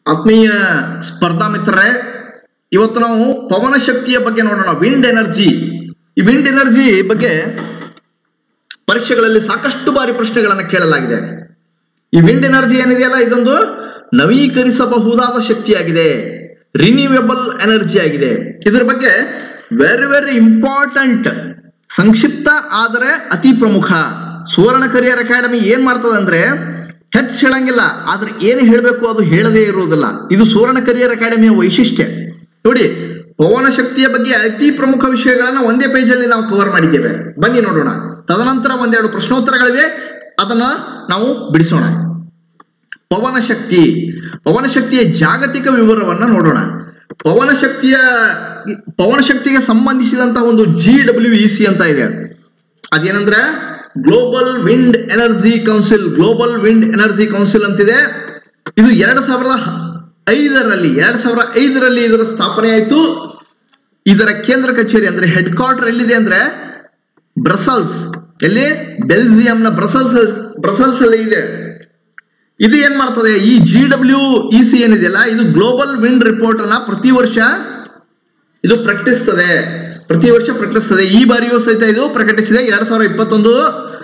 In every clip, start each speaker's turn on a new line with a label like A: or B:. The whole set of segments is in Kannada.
A: ಆತ್ಮೀಯ ಸ್ಪರ್ಧಾ ಮಿತ್ರರೇ ಇವತ್ತು ನಾವು ಪವನ ಶಕ್ತಿಯ ಬಗ್ಗೆ ನೋಡೋಣ ವಿಂಡ್ ಎನರ್ಜಿ ಈ ವಿಂಡ್ ಎನರ್ಜಿ ಬಗ್ಗೆ ಪರೀಕ್ಷೆಗಳಲ್ಲಿ ಸಾಕಷ್ಟು ಬಾರಿ ಪ್ರಶ್ನೆಗಳನ್ನು ಕೇಳಲಾಗಿದೆ ಈ ವಿಂಡ್ ಎನರ್ಜಿ ಏನಿದೆಯಲ್ಲ ಇದೊಂದು ನವೀಕರಿಸಬಹುದಾದ ಶಕ್ತಿಯಾಗಿದೆ ರಿನ್ಯೂವೇಬಲ್ ಎನರ್ಜಿ ಆಗಿದೆ ಇದ್ರ ಬಗ್ಗೆ ವೆರಿ ವೆರಿ ಇಂಪಾರ್ಟೆಂಟ್ ಸಂಕ್ಷಿಪ್ತ ಆದರೆ ಅತಿ ಪ್ರಮುಖ ಸುವರ್ಣ ಕರಿಯರ್ ಅಕಾಡೆಮಿ ಏನ್ ಮಾಡ್ತದೆ ಅಂದ್ರೆ ಹೆಚ್ಚು ಹೇಳಂಗಿಲ್ಲ ಆದ್ರೆ ಏನು ಹೇಳಬೇಕು ಅದು ಹೇಳದೇ ಇರುವುದಿಲ್ಲ ಇದು ಸುವರ್ಣ ಕರಿಯರ್ ಅಕಾಡೆಮಿಯ ವೈಶಿಷ್ಟ್ಯ ನೋಡಿ ಪವನ ಶಕ್ತಿಯ ಬಗ್ಗೆ ಅತಿ ಪ್ರಮುಖ ವಿಷಯಗಳನ್ನ ಒಂದೇ ಪೇಜಲ್ಲಿ ನಾವು ಕವರ್ ಮಾಡಿದ್ದೇವೆ ಬನ್ನಿ ನೋಡೋಣ ತದನಂತರ ಒಂದೆರಡು ಪ್ರಶ್ನೋತ್ತರಗಳಿವೆ ಅದನ್ನ ನಾವು ಬಿಡಿಸೋಣ ಪವನ ಶಕ್ತಿ ಪವನ ಶಕ್ತಿಯ ಜಾಗತಿಕ ವಿವರವನ್ನ ನೋಡೋಣ ಪವನ ಶಕ್ತಿಯ ಪವನ ಶಕ್ತಿಗೆ ಸಂಬಂಧಿಸಿದಂತಹ ಒಂದು ಜಿ ಡಬ್ಲ್ಯೂ ಇ ಸಿ ಅಂತ ಇದೆ ಅದೇನಂದ್ರೆ global wind energy council global wind energy council ಅಂತಿದೆ ಇದು ಎರಡ್ ಸಾವಿರದ ಐದರಲ್ಲಿ ಎರಡ್ ಸಾವಿರದ ಐದರಲ್ಲಿ ಇದರ ಸ್ಥಾಪನೆ ಆಯಿತು ಇದರ ಕೇಂದ್ರ ಕಚೇರಿ ಅಂದ್ರೆ ಹೆಡ್ ಕ್ವಾರ್ಟರ್ ಎಲ್ಲಿದೆ ಅಂದ್ರೆ ಬ್ರಸಲ್ಸ್ ಎಲ್ಲಿ ಬೆಲ್ಜಿಯಂನ ಬ್ರಸಲ್ಸ್ ಬ್ರಸಲ್ಸ್ ಅಲ್ಲಿ ಇದೆ ಇದು ಏನ್ ಮಾಡ್ತದೆ ಈ ಜಿ ಡಬ್ಲ್ಯೂ ಇ ಸಿ ಏನಿದೆಯಲ್ಲ ಇದು ಗ್ಲೋಬಲ್ ವಿಂಡ್ ರಿಪೋರ್ಟ್ ಅನ್ನ ಪ್ರತಿ ವರ್ಷ ಇದು ಪ್ರಕಟಿಸ್ತದೆ ಪ್ರತಿ ವರ್ಷ ಪ್ರಕಟಿಸ್ತದೆ ಈ ಬಾರಿಯೂ ಸಹಿತ ಇದು ಪ್ರಕಟಿಸಿದೆ ಎರಡ್ ಸಾವಿರದ ಇಪ್ಪತ್ತೊಂದು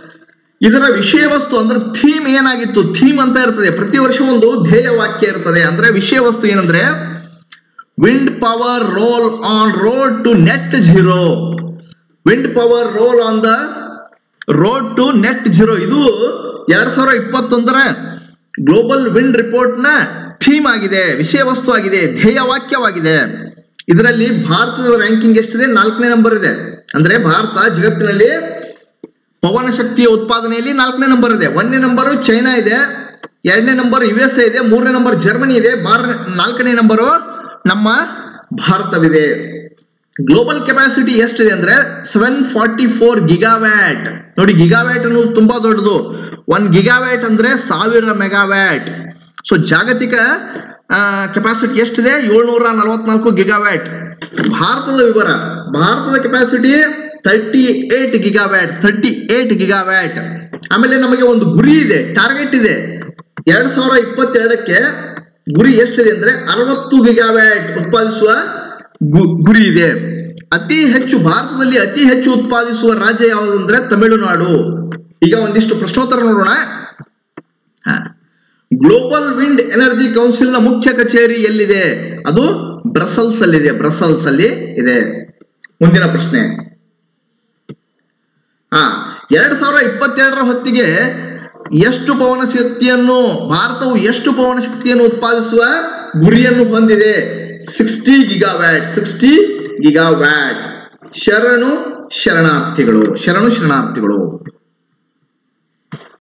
A: ಇದರ ವಿಷಯ ವಸ್ತು ಅಂದ್ರೆ ಥೀಮ್ ಏನಾಗಿತ್ತು ಥೀಮ್ ಅಂತ ಇರ್ತದೆ ಪ್ರತಿ ವರ್ಷ ಒಂದು ಧ್ಯೇಯ ವಾಕ್ಯ ಇರ್ತದೆ ಅಂದ್ರೆ ವಿಷಯ ವಸ್ತು ಏನಂದ್ರೆ wind power roll on road to net zero wind power roll on the road to net zero ಇದು ಎರಡ್ ಸಾವಿರದ ಇಪ್ಪತ್ತೊಂದರ ಗ್ಲೋಬಲ್ ವಿಂಡ್ ರಿಪೋರ್ಟ್ ನ ಥೀಮ್ ಆಗಿದೆ ವಿಷಯ ವಸ್ತು ಆಗಿದೆ ಧ್ಯೇಯ ವಾಕ್ಯವಾಗಿದೆ ಇದರಲ್ಲಿ ಭಾರತದ ರ್ಯಾಂಕಿಂಗ್ ಎಷ್ಟಿದೆ ನಾಲ್ಕನೇ ನಂಬರ್ ಇದೆ ಅಂದ್ರೆ ಭಾರತ ಜಗತ್ತಿನಲ್ಲಿ ಪವನ ಶಕ್ತಿಯ ಉತ್ಪಾದನೆಯಲ್ಲಿ ನಾಲ್ಕನೇ ನಂಬರ್ ಇದೆ ಒಂದನೇ ನಂಬರು ಚೈನಾ ಇದೆ ಎರಡನೇ ನಂಬರ್ ಯು ಎಸ್ ಎ ಇದೆ ಮೂರನೇ ನಂಬರ್ ಜರ್ಮನಿ ಇದೆ ಬಾರ ನಾಲ್ಕನೇ ನಂಬರು ನಮ್ಮ ಭಾರತವಿದೆ ಗ್ಲೋಬಲ್ ಕೆಪಾಸಿಟಿ ಎಷ್ಟಿದೆ ಅಂದ್ರೆ ಸೆವೆನ್ ಫಾರ್ಟಿ ಫೋರ್ ಗಿಗಾವ್ಯಾಟ್ ನೋಡಿ ಗಿಗಾವ್ಯಾಟ್ ಅನ್ನೋದು ತುಂಬಾ ದೊಡ್ಡದು ಒನ್ ಗಿಗಾವ್ಯಾಟ್ ಅಂದ್ರೆ ಸಾವಿರ ಮೆಗಾವ್ಯಾಟ್ ಸೊ ಜಾಗತಿಕ ಕೆಪಾಸಿಟಿ ಎಷ್ಟಿದೆ ಏಳ್ನೂರ ನಲವತ್ನಾಲ್ಕು ಗಿಗಾವ್ಯಾಟ್ ಭಾರತದ ವಿವರ ಭಾರತದ capacity thirty eight gigawatt thirty eight gigawatt ಆಮೇಲೆ ನಮಗೆ ಒಂದು ಗುರಿ ಇದೆ ಟಾರ್ಗೆಟ್ ಇದೆ ಎರಡ್ ಸಾವಿರ ಇಪ್ಪತ್ತೆರಡಕ್ಕೆ ಗುರಿ ಎಷ್ಟಿದೆ ಅಂದ್ರೆ ಅರವತ್ತು ಗಿಗಾವ್ಯಾಟ್ ಉತ್ಪಾದಿಸುವ ಗು- ಗುರಿ ಇದೆ ಅತಿ ಹೆಚ್ಚು ಭಾರತದಲ್ಲಿ ಅತಿ ಹೆಚ್ಚು ಉತ್ಪಾದಿಸುವ ರಾಜ್ಯ ಯಾವುದಂದ್ರೆ ತಮಿಳುನಾಡು ಈಗ ಒಂದಿಷ್ಟು ಪ್ರಶ್ನೋತ್ತರ ನೋಡೋಣ ಗ್ಲೋಬಲ್ ವಿಂಡ್ ಎನರ್ಜಿ ಕೌನ್ಸಿಲ್ ನ ಮುಖ್ಯ ಕಚೇರಿ ಎಲ್ಲಿದೆ ಅದು ಬ್ರಸಲ್ಸ್ ಅಲ್ಲಿ ಇದೆ ಬ್ರಸಲ್ಸ್ ಅಲ್ಲಿ ಇದೆ ಮುಂದಿನ ಪ್ರಶ್ನೆ ಹಾ ಎರಡ್ ಸಾವಿರದ ಇಪ್ಪತ್ತೆರಡರ ಹೊತ್ತಿಗೆ ಎಷ್ಟು ಪವನ ಶಕ್ತಿಯನ್ನು ಭಾರತವು ಎಷ್ಟು ಪವನ ಶಕ್ತಿಯನ್ನು ಉತ್ಪಾದಿಸುವ ಗುರಿಯನ್ನು ಹೊಂದಿದೆ ಸಿಕ್ಸ್ಟಿ ಗಿಗಾವ್ಯಾಟ್ ಸಿಕ್ಸ್ಟಿ ಗಿಗಾವ್ಯಾಟ್ ಶರಣು ಶರಣಾರ್ಥಿಗಳು ಶರಣು ಶರಣಾರ್ಥಿಗಳು